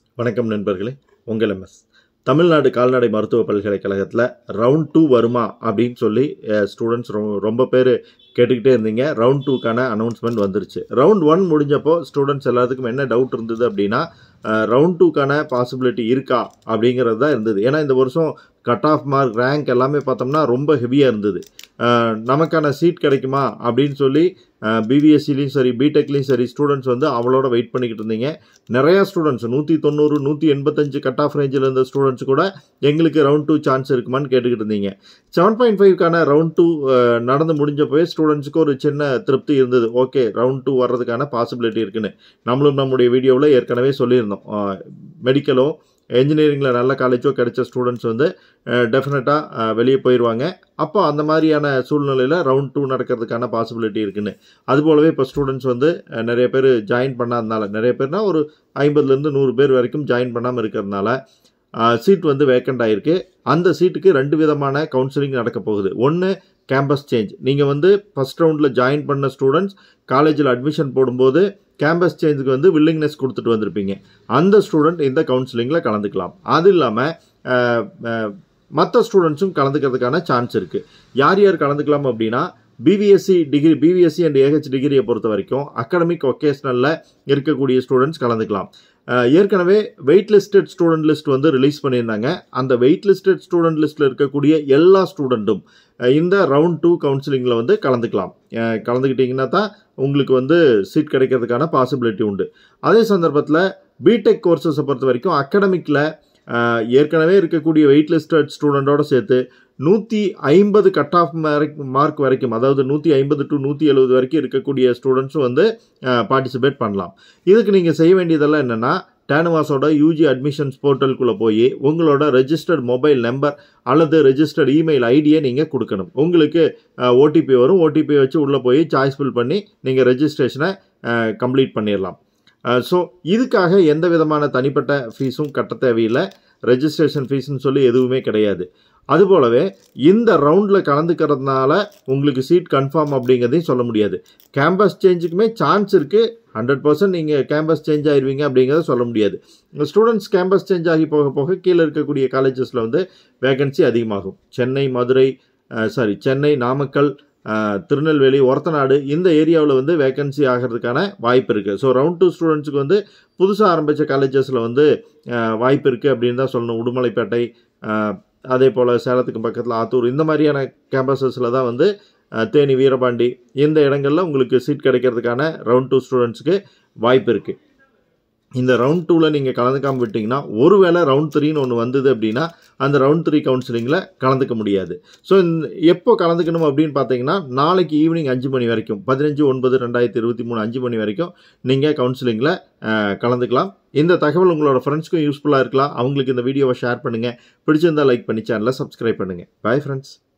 வணக்கம் நண்பர்களே உங்கள் எம்எஸ் தமிழ்நாடு கால்நடை மருத்துவ பல்கலைக்கழகத்தில் ரவுண்ட் டூ வருமா அப்படின்னு சொல்லி ஸ்டூடெண்ட்ஸ் ரொம்ப பேர் கேட்டுக்கிட்டே இருந்தீங்க ரவுண்ட் டூக்கான அனௌன்ஸ்மெண்ட் வந்துருச்சு ரவுண்ட் ஒன் முடிஞ்சப்போ ஸ்டூடெண்ட்ஸ் எல்லாத்துக்கும் என்ன டவுட் இருந்தது அப்படின்னா ரவுண்ட் டூக்கான பாசிபிலிட்டி இருக்கா அப்படிங்கிறது தான் இருந்தது ஏன்னா இந்த வருஷம் கட் ஆஃப் மார்க் ரேங்க் எல்லாமே பார்த்தோம்னா ரொம்ப ஹெவியாக இருந்தது அஹ், நமக்கான சீட் கிடைக்குமா அப்படின்னு சொல்லி பிபிஎஸ்சிலையும் சரி பிடெக்லையும் சரி ஸ்டூடெண்ட்ஸ் வந்து அவளோட வெயிட் பண்ணிக்கிட்டு இருந்தீங்க நிறையா ஸ்டூடெண்ட்ஸ் நூற்றி தொண்ணூறு நூற்றி எண்பத்தஞ்சு கட் ஆஃப் ரேஞ்சில் இருந்த ஸ்டூடெண்ட்ஸ் கூட எங்களுக்கு ரவுண்ட் டூ சான்ஸ் இருக்குமான்னு கேட்டுக்கிட்டு இருந்தீங்க செவன் பாயிண்ட் ஃபைவ்க்கான ரவுண்ட் டூ நடந்து முடிஞ்சப்போயே ஸ்டூடெண்ட்ஸுக்கு ஒரு சின்ன திருப்தி இருந்தது ஓகே ரவுண்ட் டூ வர்றதுக்கான பாசிபிலிட்டி இருக்குன்னு நம்மளும் நம்முடைய வீடியோவில் ஏற்கனவே சொல்லியிருந்தோம் மெடிக்கலோ என்ஜினியரிங்கில் நல்ல காலேஜோ கிடைச்ச ஸ்டூடெண்ட்ஸ் வந்து டெஃபினட்டாக வெளியே போயிடுவாங்க அப்போ அந்த மாதிரியான சூழ்நிலையில் ரவுண்ட் டூ நடக்கிறதுக்கான பாசிபிலிட்டி இருக்குன்னு அதுபோலவே இப்போ ஸ்டூடெண்ட்ஸ் வந்து அஹ், நிறைய பேர் ஜாயின் பண்ணாதனால நிறைய பேர்னா ஒரு ஐம்பதுலேருந்து நூறு பேர் வரைக்கும் ஜாயின் பண்ணாமல் இருக்கிறதுனால சீட் வந்து வேக்கண்ட் ஆகிருக்கு அந்த சீட்டுக்கு ரெண்டு விதமான கவுன்சிலிங் நடக்க போகுது ஒன்று கேம்பஸ் சேஞ்ச் நீங்கள் வந்து ஃபஸ்ட் ரவுண்டில் ஜாயின் பண்ண ஸ்டூடெண்ட்ஸ் காலேஜில் அட்மிஷன் போடும்போது கேம்பஸ் சேஞ்சுக்கு வந்து வில்லிங்னஸ் கொடுத்துட்டு வந்திருப்பீங்க அந்த ஸ்டூடெண்ட் இந்த கவுன்சிலிங்கில் கலந்துக்கலாம் அது இல்லாமல் மற்ற ஸ்டூடெண்ட்ஸும் கலந்துக்கிறதுக்கான சான்ஸ் இருக்குது யார் யார் கலந்துக்கலாம் அப்படின்னா BVSc degree BVSc and AH டிகிரியை பொறுத்த வரைக்கும் அகாடமிக் ஒகேஷ்னலில் இருக்கக்கூடிய ஸ்டூடெண்ட்ஸ் கலந்துக்கலாம் அஹ், ஏற்கனவே வெயிட் லிஸ்டட் ஸ்டூடெண்ட் லிஸ்ட் வந்து ரிலீஸ் பண்ணியிருந்தாங்க அந்த வெயிட் லிஸ்டட் ஸ்டூடெண்ட் லிஸ்ட்டில் இருக்கக்கூடிய எல்லா ஸ்டூடெண்ட்டும் இந்த ரவுண்ட் டூ கவுன்சிலிங்கில் வந்து கலந்துக்கலாம் அஹ், கலந்துக்கிட்டிங்கன்னா தான் உங்களுக்கு வந்து சீட் கிடைக்கிறதுக்கான பாசிபிலிட்டி உண்டு அதே சந்தர்ப்பத்தில் பிடெக் கோர்சஸை பொறுத்த வரைக்கும் அகாடமிக்கில் ஏற்கனவே இருக்கக்கூடிய வெயிட் லிஸ்டட் ஸ்டூடெண்ட்டோட சேர்த்து நூற்றி ஐம்பது கட் ஆஃப் மார்க் வரைக்கும் அதாவது நூற்றி ஐம்பது டு நூற்றி எழுபது வரைக்கும் இருக்கக்கூடிய ஸ்டூடெண்ட்ஸும் வந்து பார்ட்டிசிபேட் பண்ணலாம் இதுக்கு நீங்கள் செய்ய வேண்டியதெல்லாம் என்னென்னா டேனுவாஸோட யூஜி அட்மிஷன்ஸ் போர்ட்டலுக்குள்ளே போய் உங்களோட ரெஜிஸ்டர்ட் மொபைல் நம்பர் அல்லது ரெஜிஸ்டர்ட் இமெயில் ஐடியை நீங்கள் கொடுக்கணும் உங்களுக்கு ஓடிபி வரும் ஓடிபி வச்சு உள்ளே போய் சாய்ஸ் ஃபில் பண்ணி நீங்கள் ரெஜிஸ்ட்ரேஷனை கம்ப்ளீட் பண்ணிடலாம் ஸோ இதுக்காக எந்த விதமான தனிப்பட்ட ஃபீஸும் கட்ட தேவையில்லை ரெஜிஸ்ட்ரேஷன் ஃபீஸ்னு சொல்லி எதுவுமே கிடையாது அதுபோலவே இந்த ரவுண்டில் கலந்துக்கிறதுனால உங்களுக்கு சீட் கன்ஃபார்ம் அப்படிங்கிறதையும் சொல்ல முடியாது கேம்பஸ் சேஞ்சுக்குமே சான்ஸ் இருக்குது ஹண்ட்ரட் பர்சன்ட் நீங்கள் கேம்பஸ் சேஞ்ச் ஆயிருவீங்க அப்படிங்கிறத சொல்ல முடியாது ஸ்டூடெண்ட்ஸ் கேம்பஸ் சேஞ்ச் ஆகி போக போக கீழே இருக்கக்கூடிய காலேஜஸில் வந்து வேகன்சி அதிகமாகும் சென்னை மதுரை சாரி சென்னை நாமக்கல் அஹ், திருநெல்வேலி ஒரத்தநாடு இந்த ஏரியாவில் வந்து வேகன்சி ஆகிறதுக்கான வாய்ப்பு இருக்குது ஸோ ரவுண்ட் டூ ஸ்டூடெண்ட்ஸுக்கு வந்து புதுசாக ஆரம்பித்த காலேஜஸில் வந்து அஹ், வாய்ப்பு இருக்குது அப்படின்னு தான் சொல்லணும் உடுமலைப்பேட்டை அஹ், அதே போல் சேலத்துக்கு பக்கத்தில் ஆத்தூர் இந்த மாதிரியான கேம்பஸஸில் தான் வந்து அஹ், தேனி வீரபாண்டி இந்த இடங்களில் உங்களுக்கு சீட் கிடைக்கிறதுக்கான ரவுண்ட் டூ ஸ்டூடெண்ட்ஸுக்கு வாய்ப்பு இருக்குது இந்த ரவுண்ட் டூவில் நீங்கள் கலந்துக்காமல் விட்டிங்கன்னா ஒருவேளை ரவுண்ட் த்ரீன்னு ஒன்று வந்தது அப்படின்னா அந்த ரவுண்ட் த்ரீ கவுன்சிலிங்கில் கலந்துக்க முடியாது ஸோ எப்போ கலந்துக்கணும் அப்படின்னு பார்த்தீங்கன்னா நாளைக்கு ஈவினிங் அஞ்சு மணி வரைக்கும் பதினஞ்சு ஒன்பது ரெண்டாயிரத்தி இருபத்தி மூணு அஞ்சு மணி வரைக்கும் நீங்கள் கவுன்சிலிங்கில் கலந்துக்கலாம் இந்த தகவல் உங்களோட ஃப்ரெண்ட்ஸ்க்கும் யூஸ்ஃபுல்லாக இருக்கலாம் அவங்களுக்கு இந்த வீடியோவை ஷேர் பண்ணுங்கள் பிடிச்சிருந்தா லைக் பண்ணி சேனலை சப்ஸ்கிரைப் பண்ணுங்கள் பை ஃப்ரெண்ட்ஸ்